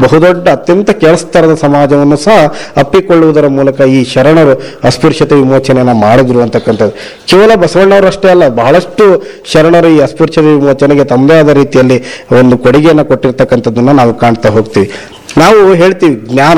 ಬಹುದೊಡ್ಡ ಅತ್ಯಂತ ಕೆಳಸ್ತರದ ಸಮಾಜವನ್ನು ಸಹ ಅಪ್ಪಿಕೊಳ್ಳುವುದರ ಮೂಲಕ ಈ ಶರಣರು ಅಸ್ಪೃಶ್ಯತೆ ವಿಮೋಚನೆಯನ್ನ ಮಾಡಿದ್ರು ಅಂತಕ್ಕಂಥದ್ದು ಕೇವಲ ಬಸವಣ್ಣವರು ಅಷ್ಟೇ ಅಲ್ಲ ಬಹಳಷ್ಟು ಶರಣರು ಈ ಅಸ್ಪೃಶ್ಯತೆ ವಿಮೋಚನೆಗೆ ತಮ್ಮದೇ ಆದ ರೀತಿಯಲ್ಲಿ ಒಂದು ಕೊಡುಗೆಯನ್ನು ಕೊಟ್ಟಿರ್ತಕ್ಕಂಥದ್ದನ್ನ ನಾವು ಕಾಣ್ತಾ ಹೋಗ್ತೀವಿ ನಾವು ಹೇಳ್ತೀವಿ ಜ್ಞಾನ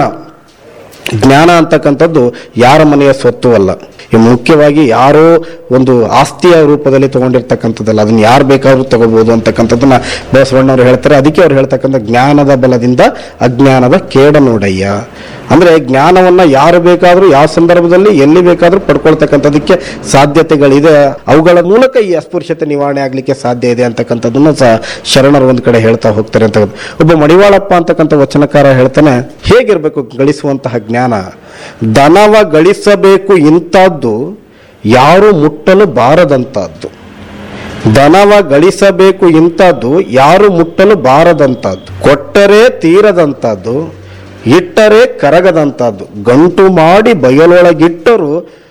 ಜ್ಞಾನ ಅಂತಕ್ಕಂಥದ್ದು ಯಾರ ಮನೆಯ ಸ್ವತ್ತು ಅಲ್ಲ ಈ ಮುಖ್ಯವಾಗಿ ಯಾರೋ ಒಂದು ಆಸ್ತಿಯ ರೂಪದಲ್ಲಿ ತಗೊಂಡಿರ್ತಕ್ಕಂಥದ್ದಲ್ಲ ಅದನ್ನ ಯಾರು ಬೇಕಾದ್ರೂ ತಗೋಬಹುದು ಅಂತಕ್ಕಂಥದ್ದನ್ನ ಬಸವಣ್ಣವ್ರು ಹೇಳ್ತಾರೆ ಅದಕ್ಕೆ ಅವ್ರು ಹೇಳ್ತಕ್ಕಂಥ ಜ್ಞಾನದ ಬಲದಿಂದ ಅಜ್ಞಾನದ ಕೇಡ ನೋಡಯ್ಯ ಅಂದ್ರೆ ಜ್ಞಾನವನ್ನ ಯಾರು ಬೇಕಾದ್ರೂ ಯಾವ ಸಂದರ್ಭದಲ್ಲಿ ಎಲ್ಲಿ ಬೇಕಾದ್ರೂ ಪಡ್ಕೊಳ್ತಕ್ಕಂಥದಕ್ಕೆ ಸಾಧ್ಯತೆಗಳಿದೆ ಅವುಗಳ ಮೂಲಕ ಈ ಅಸ್ಪೃಶ್ಯತೆ ನಿವಾರಣೆ ಆಗ್ಲಿಕ್ಕೆ ಸಾಧ್ಯ ಇದೆ ಅಂತಕ್ಕಂಥದ್ದನ್ನ ಸಹ ಶರಣರು ಒಂದ್ ಕಡೆ ಹೇಳ್ತಾ ಹೋಗ್ತಾರೆ ಅಂತ ಒಬ್ಬ ಮಡಿವಾಳಪ್ಪ ಅಂತಕ್ಕಂಥ ವಚನಕಾರ ಹೇಳ್ತಾನೆ ಹೇಗಿರ್ಬೇಕು ಗಳಿಸುವಂತಹ ಜ್ಞಾನ ದನವ ಗಳಿಸಬೇಕು ಇಂಥದ್ದು ಯಾರು ಮುಟ್ಟಲು ಬಾರದಂತಹದ್ದು ದನವ ಗಳಿಸಬೇಕು ಇಂಥದ್ದು ಯಾರು ಮುಟ್ಟಲು ಬಾರದಂತಹದ್ದು ಕೊಟ್ಟರೆ ತೀರದಂತಹದ್ದು ಇಟ್ಟರೆ ಕರಗದಂತಹದ್ದು ಗಂಟು ಮಾಡಿ ಬಯಲೊಳಗಿಟ್ಟರು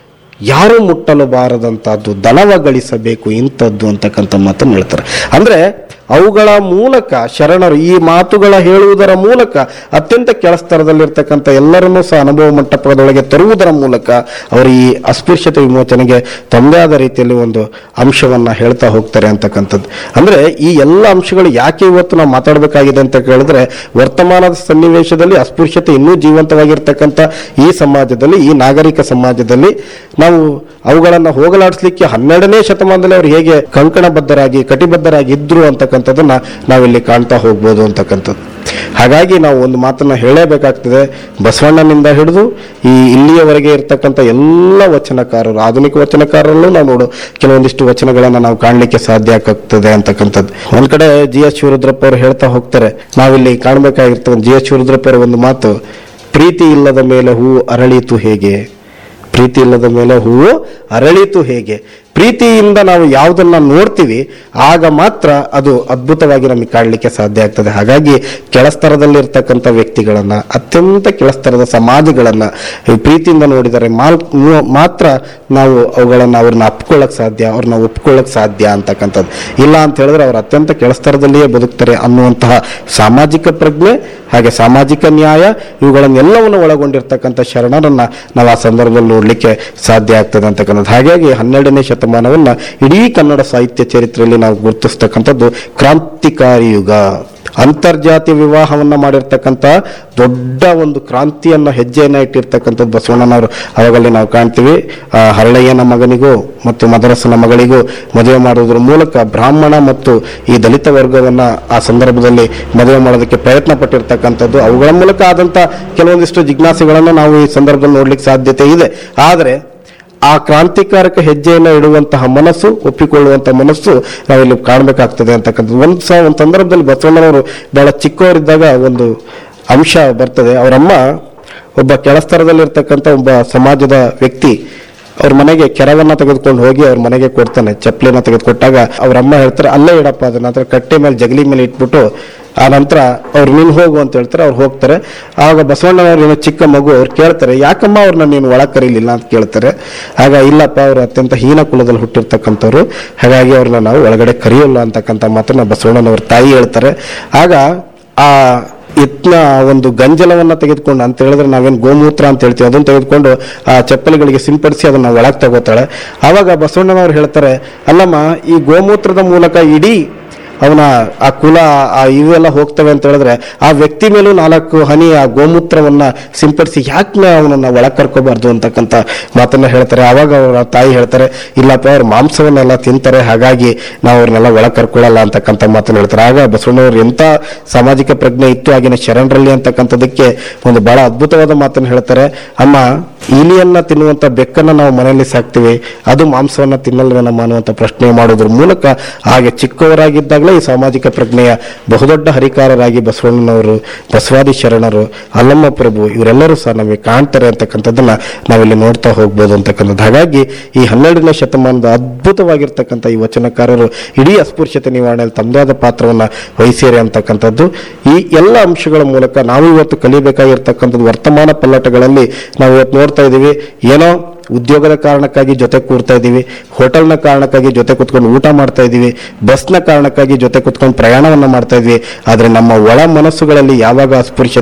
ಯಾರು ಮುಟ್ಟಲು ಬಾರದಂತಹದ್ದು ದನವ ಗಳಿಸಬೇಕು ಇಂಥದ್ದು ಅಂತಕ್ಕಂಥ ಮಾತನ್ನು ಹೇಳ್ತಾರೆ ಅಂದ್ರೆ ಅವುಗಳ ಮೂಲಕ ಶರಣರು ಈ ಮಾತುಗಳ ಹೇಳುವುದರ ಮೂಲಕ ಅತ್ಯಂತ ಕೆಳಸ್ತರದಲ್ಲಿರ್ತಕ್ಕಂಥ ಎಲ್ಲರನ್ನೂ ಸಹ ಅನುಭವ ಮಂಟಪದೊಳಗೆ ತರುವುದರ ಮೂಲಕ ಅವರು ಈ ಅಸ್ಪೃಶ್ಯತೆ ವಿಮೋಚನೆಗೆ ತಮ್ಮದೇ ಆದ ರೀತಿಯಲ್ಲಿ ಒಂದು ಅಂಶವನ್ನ ಹೇಳ್ತಾ ಹೋಗ್ತಾರೆ ಅಂತಕ್ಕಂಥದ್ದು ಅಂದ್ರೆ ಈ ಎಲ್ಲ ಅಂಶಗಳು ಯಾಕೆ ಇವತ್ತು ನಾವು ಮಾತಾಡಬೇಕಾಗಿದೆ ಅಂತ ಕೇಳಿದ್ರೆ ವರ್ತಮಾನದ ಸನ್ನಿವೇಶದಲ್ಲಿ ಅಸ್ಪೃಶ್ಯತೆ ಇನ್ನೂ ಜೀವಂತವಾಗಿರ್ತಕ್ಕಂಥ ಈ ಸಮಾಜದಲ್ಲಿ ಈ ನಾಗರಿಕ ಸಮಾಜದಲ್ಲಿ ನಾವು ಅವುಗಳನ್ನ ಹೋಗಲಾಡಿಸ್ಲಿಕ್ಕೆ ಹನ್ನೆರಡನೇ ಶತಮಾನದಲ್ಲಿ ಅವರು ಹೇಗೆ ಕಂಕಣಬದ್ಧರಾಗಿ ಕಟಿಬದ್ಧರಾಗಿ ಇದ್ರು ಅಂತಕ್ಕಂಥದ್ದನ್ನ ನಾವಿಲ್ಲಿ ಕಾಣ್ತಾ ಹೋಗ್ಬೋದು ಅಂತಕ್ಕಂಥದ್ದು ಹಾಗಾಗಿ ನಾವು ಒಂದು ಮಾತನ್ನ ಹೇಳಲೇಬೇಕಾಗ್ತದೆ ಬಸವಣ್ಣನಿಂದ ಹಿಡಿದು ಈ ಇಲ್ಲಿಯವರೆಗೆ ಇರ್ತಕ್ಕಂಥ ಎಲ್ಲ ವಚನಕಾರರು ಆಧುನಿಕ ವಚನಕಾರರಲ್ಲೂ ನಾವು ನೋಡು ಕೆಲವೊಂದಿಷ್ಟು ವಚನಗಳನ್ನ ನಾವು ಕಾಣಲಿಕ್ಕೆ ಸಾಧ್ಯ ಆಗ್ತದೆ ಅಂತಕ್ಕಂಥದ್ದು ಒಂದ್ ಕಡೆ ಜಿ ಎಸ್ ಶಿವರುದ್ರಪ್ಪ ಅವರು ಹೇಳ್ತಾ ಹೋಗ್ತಾರೆ ನಾವಿಲ್ಲಿ ಕಾಣಬೇಕಾಗಿರ್ತಕ್ಕಂಥ ಜಿ ಎಸ್ ಶಿವರುದ್ರಪ್ಪ ಅವರ ಒಂದು ಮಾತು ಪ್ರೀತಿ ಇಲ್ಲದ ಮೇಲೆ ಹೂ ಅರಳಿತು ಹೇಗೆ ಪ್ರೀತಿ ಇಲ್ಲದ ಮೇಲೆ ಹೂವು ಅರಳಿತು ಹೇಗೆ ಪ್ರೀತಿಯಿಂದ ನಾವು ಯಾವುದನ್ನ ನೋಡ್ತೀವಿ ಆಗ ಮಾತ್ರ ಅದು ಅದ್ಭುತವಾಗಿ ನಮಗೆ ಕಾಣಲಿಕ್ಕೆ ಸಾಧ್ಯ ಆಗ್ತದೆ ಹಾಗಾಗಿ ಕೆಳಸ್ತರದಲ್ಲಿರ್ತಕ್ಕಂಥ ವ್ಯಕ್ತಿಗಳನ್ನ ಅತ್ಯಂತ ಕೆಳಸ್ತರದ ಸಮಾಜಗಳನ್ನ ಈ ಪ್ರೀತಿಯಿಂದ ನೋಡಿದರೆ ಮಾಲ್ ಮೂ- ಮಾತ್ರ ನಾವು ಅವುಗಳನ್ನ ಅವ್ರನ್ನ ಅಪ್ಕೊಳ್ಳಕ್ ಸಾಧ್ಯ ಅವ್ರನ್ನ ಒಪ್ಕೊಳ್ಳಕ್ ಸಾಧ್ಯ ಅಂತಕ್ಕಂಥದ್ದು ಇಲ್ಲ ಅಂತ ಹೇಳಿದ್ರೆ ಅವ್ರು ಅತ್ಯಂತ ಕೆಳಸ್ತರದಲ್ಲಿಯೇ ಬದುಕ್ತಾರೆ ಅನ್ನುವಂತಹ ಸಾಮಾಜಿಕ ಪ್ರಜ್ಞೆ ಹಾಗೆ ಸಾಮಾಜಿಕ ನ್ಯಾಯ ಇವುಗಳನ್ನೆಲ್ಲವನ್ನು ಒಳಗೊಂಡಿರ್ತಕ್ಕಂಥ ಶರಣರನ್ನ ನಾವು ಆ ಸಂದರ್ಭದಲ್ಲಿ ನೋಡ್ಲಿಕ್ಕೆ ಸಾಧ್ಯ ಆಗ್ತದೆ ಅಂತಕ್ಕಂಥದ್ದು ಹಾಗಾಗಿ ಹನ್ನೆರಡನೇ ಶತಮಾನವನ್ನ ಇಡೀ ಕನ್ನಡ ಸಾಹಿತ್ಯ ಚರಿತ್ರೆಯಲ್ಲಿ ನಾವು ಗುರುತಿಸ್ತಕ್ಕಂಥದ್ದು ಕ್ರಾಂತಿಕಾರಿ ಯುಗ ಅಂತರ್ಜಾತಿ ವಿವಾಹವನ್ನ ಮಾಡಿರ್ತಕ್ಕಂಥ ದೊಡ್ಡ ಒಂದು ಕ್ರಾಂತಿಯನ್ನ ಹೆಜ್ಜೆಯನ್ನ ಇಟ್ಟಿರ್ತಕ್ಕಂಥದ್ದು ಬಸವಣ್ಣನವರು ಅವಾಗಲ್ಲಿ ನಾವು ಕಾಣ್ತೀವಿ ಆ, ಹರಳಯ್ಯನ ಮಗನಿಗೂ ಮತ್ತು ಮದರಸನ ಮಗಳಿಗೂ ಮದುವೆ ಮಾಡುವುದರ ಮೂಲಕ ಬ್ರಾಹ್ಮಣ ಮತ್ತು ಈ ದಲಿತ ವರ್ಗವನ್ನ ಆ ಸಂದರ್ಭದಲ್ಲಿ ಮದುವೆ ಮಾಡೋದಕ್ಕೆ ಪ್ರಯತ್ನ ಪಟ್ಟಿರ್ತಕ್ಕಂಥದ್ದು ಅವುಗಳ ಮೂಲಕ ಆದಂತ ಕೆಲವೊಂದಿಷ್ಟು ಜಿಜ್ಞಾಸೆಗಳನ್ನು ನಾವು ಈ ಸಂದರ್ಭದಲ್ಲಿ ನೋಡ್ಲಿಕ್ಕೆ ಸಾಧ್ಯತೆ ಇದೆ ಆದರೆ ಆ ಕ್ರಾಂತಿಕಾರಕ ಹೆಜ್ಜೆಯನ್ನು ಇಡುವಂತಹ ಮನಸ್ಸು ಒಪ್ಪಿಕೊಳ್ಳುವಂತಹ ಮನಸ್ಸು ನಾವಿಲ್ಲಿ ಕಾಣಬೇಕಾಗ್ತದೆ ಅಂತಕ್ಕಂಥದ್ದು ಒಂದು ಸಹ ಒಂದು ಸಂದರ್ಭದಲ್ಲಿ ಬಸವಣ್ಣನವರು ಬಹಳ ಚಿಕ್ಕವರಿದ್ದಾಗ ಒಂದು ಅಂಶ ಬರ್ತದೆ ಅವರಮ್ಮ ಒಬ್ಬ ಕೆಳಸ್ತರದಲ್ಲಿರ್ತಕ್ಕಂಥ ಒಬ್ಬ ಸಮಾಜದ ವ್ಯಕ್ತಿ ಅವ್ರ ಮನೆಗೆ ಕೆರವನ್ನ ತೆಗೆದುಕೊಂಡು ಹೋಗಿ ಅವ್ರ ಮನೆಗೆ ಕೊಡ್ತಾನೆ ಚಪ್ಪಲಿನ ತೆಗೆದುಕೊಟ್ಟಾಗ ಅವ್ರ ಅಮ್ಮ ಹೇಳ್ತಾರೆ ಅಲ್ಲೇ ಇಡಪ್ಪ ಅದನ್ನ ಅದ್ರ ಕಟ್ಟೆ ಮೇಲೆ ಜಗಲಿ ಮೇಲೆ ಇಟ್ಬಿಟ್ಟು ಆ ನಂತರ ಅವ್ರು ನೀನು ಹೋಗು ಅಂತ ಹೇಳ್ತಾರೆ ಅವ್ರು ಹೋಗ್ತಾರೆ ಆಗ ಬಸವಣ್ಣನವ್ರು ಏನೋ ಚಿಕ್ಕ ಮಗು ಅವ್ರು ಕೇಳ್ತಾರೆ ಯಾಕಮ್ಮ ಅವ್ರನ್ನ ನೀನು ಒಳಗೆ ಕರೀಲಿಲ್ಲ ಅಂತ ಕೇಳ್ತಾರೆ ಆಗ ಇಲ್ಲಪ್ಪ ಅವರು ಅತ್ಯಂತ ಹೀನ ಕುಲದಲ್ಲಿ ಹುಟ್ಟಿರ್ತಕ್ಕಂಥವ್ರು ಹಾಗಾಗಿ ಅವ್ರನ್ನ ನಾವು ಒಳಗಡೆ ಕರೆಯೋಲ್ಲ ಅಂತಕ್ಕಂಥ ಮಾತನ್ನ ಬಸವಣ್ಣನವ್ರ ತಾಯಿ ಹೇಳ್ತಾರೆ ಆಗ ಆ ಯತ್ನ ಒಂದು ಗಂಜಲವನ್ನ ತೆಗೆದುಕೊಂಡು ಅಂತ ಹೇಳಿದ್ರೆ ನಾವೇನು ಗೋಮೂತ್ರ ಅಂತ ಹೇಳ್ತೀವಿ ಅದನ್ನ ತೆಗೆದುಕೊಂಡು ಆ ಚಪ್ಪಲಿಗಳಿಗೆ ಸಿಂಪಡಿಸಿ ಅದನ್ನ ಒಳಗೆ ತಗೋತಾಳೆ ಆವಾಗ ಬಸವಣ್ಣನವ್ರು ಹೇಳ್ತಾರೆ ಅಲ್ಲಮ್ಮ ಈ ಗೋಮೂತ್ರದ ಮೂಲಕ ಇಡೀ ಅವನ ಆ ಕುಲ ಆ ಇವೆಲ್ಲ ಹೋಗ್ತವೆ ಅಂತ ಹೇಳಿದ್ರೆ ಆ ವ್ಯಕ್ತಿ ಮೇಲೂ ನಾಲ್ಕು ಹನಿ ಆ ಗೋಮೂತ್ರವನ್ನ ಸಿಂಪಡಿಸಿ ಯಾಕೆ ಅವನನ್ನ ಒಳಗೆ ಕರ್ಕೋಬಾರ್ದು ಅಂತಕ್ಕಂಥ ಮಾತನ್ನ ಹೇಳ್ತಾರೆ ಆವಾಗ ಅವರ ತಾಯಿ ಹೇಳ್ತಾರೆ ಇಲ್ಲಪ್ಪ ಅವ್ರು ಮಾಂಸವನ್ನೆಲ್ಲ ತಿಂತಾರೆ ಹಾಗಾಗಿ ನಾವು ಅವ್ರನ್ನೆಲ್ಲ ಒಳಗೆ ಕರ್ಕೊಳ್ಳಲ್ಲ ಅಂತಕ್ಕಂಥ ಮಾತನ್ನ ಹೇಳ್ತಾರೆ ಆಗ ಬಸವಣ್ಣವ್ರು ಎಂತ ಸಾಮಾಜಿಕ ಪ್ರಜ್ಞೆ ಇತ್ತು ಆಗಿನ ಶರಣರಲ್ಲಿ ಅಂತಕ್ಕಂಥದಕ್ಕೆ ಒಂದು ಬಹಳ ಅದ್ಭುತವಾದ ಮಾತನ್ನ ಹೇಳ್ತಾರೆ ಅಮ್ಮ ಇಲಿಯನ್ನ ತಿನ್ನುವಂತ ಬೆಕ್ಕನ್ನ ನಾವು ಮನೆಯಲ್ಲಿ ಸಾಕ್ತಿವಿ ಅದು ಮಾಂಸವನ್ನ ತಿನ್ನಲ್ವೇನಮ್ಮ ಅನ್ನುವಂಥ ಪ್ರಶ್ನೆ ಮಾಡೋದ್ರ ಮೂಲಕ ಹಾಗೆ ಚಿಕ್ಕವರಾಗಿದ್ದಾಗಲೇ ಈ ಸಾಮಾಜಿಕ ಪ್ರಜ್ಞೆಯ ಬಹುದೊಡ್ಡ ಹರಿಕಾರರಾಗಿ ಬಸವಣ್ಣನವರು ಬಸವಾದಿ ಶರಣರು ಅಲ್ಲಮ್ಮ ಪ್ರಭು ಇವರೆಲ್ಲರೂ ಸಹ ನಮಗೆ ಕಾಣ್ತಾರೆ ಅಂತಕ್ಕಂಥದ್ದನ್ನ ನಾವಿಲ್ಲಿ ನೋಡ್ತಾ ಹೋಗ್ಬೋದು ಅಂತಕ್ಕಂಥದ್ದು ಹಾಗಾಗಿ ಈ ಹನ್ನೆರಡನೇ ಶತಮಾನದ ಅದ್ಭುತವಾಗಿರ್ತಕ್ಕಂಥ ಈ ವಚನಕಾರರು ಇಡೀ ಅಸ್ಪೃಶ್ಯತೆ ನಿವಾರಣೆಯಲ್ಲಿ ತಮ್ಮದೇ ಆದ ಪಾತ್ರವನ್ನ ವಹಿಸಿರಿ ಅಂತಕ್ಕಂಥದ್ದು ಈ ಎಲ್ಲ ಅಂಶಗಳ ಮೂಲಕ ನಾವು ಇವತ್ತು ಕಲಿಬೇಕಾಗಿರ್ತಕ್ಕಂಥದ್ದು ವರ್ತಮಾನ ಪಲ್ಲಟಗಳಲ್ಲಿ ನಾವು ಇವತ್ತು ನೋಡ್ತಾ ಇದ್ದೀವಿ ಏನೋ ಉದ್ಯೋಗದ ಕಾರಣಕ್ಕಾಗಿ ಜೊತೆ ಕೂರ್ತಾ ಇದ್ದೀವಿ ಹೋಟೆಲ್ನ ಕಾರಣಕ್ಕಾಗಿ ಜೊತೆ ಕುತ್ಕೊಂಡು ಊಟ ಮಾಡ್ತಾ ಇದ್ದೀವಿ ಬಸ್ನ ಕಾರಣಕ್ಕಾಗಿ ಜೊತೆ ಕುತ್ಕೊಂಡು ಪ್ರಯಾಣವನ್ನ ಮಾಡ್ತಾ ಇದ್ವಿ ಆದ್ರೆ ನಮ್ಮ ಒಳ ಮನಸ್ಸುಗಳಲ್ಲಿ ಯಾವಾಗ ಅಸ್ಪೃಶ್ಯತೆ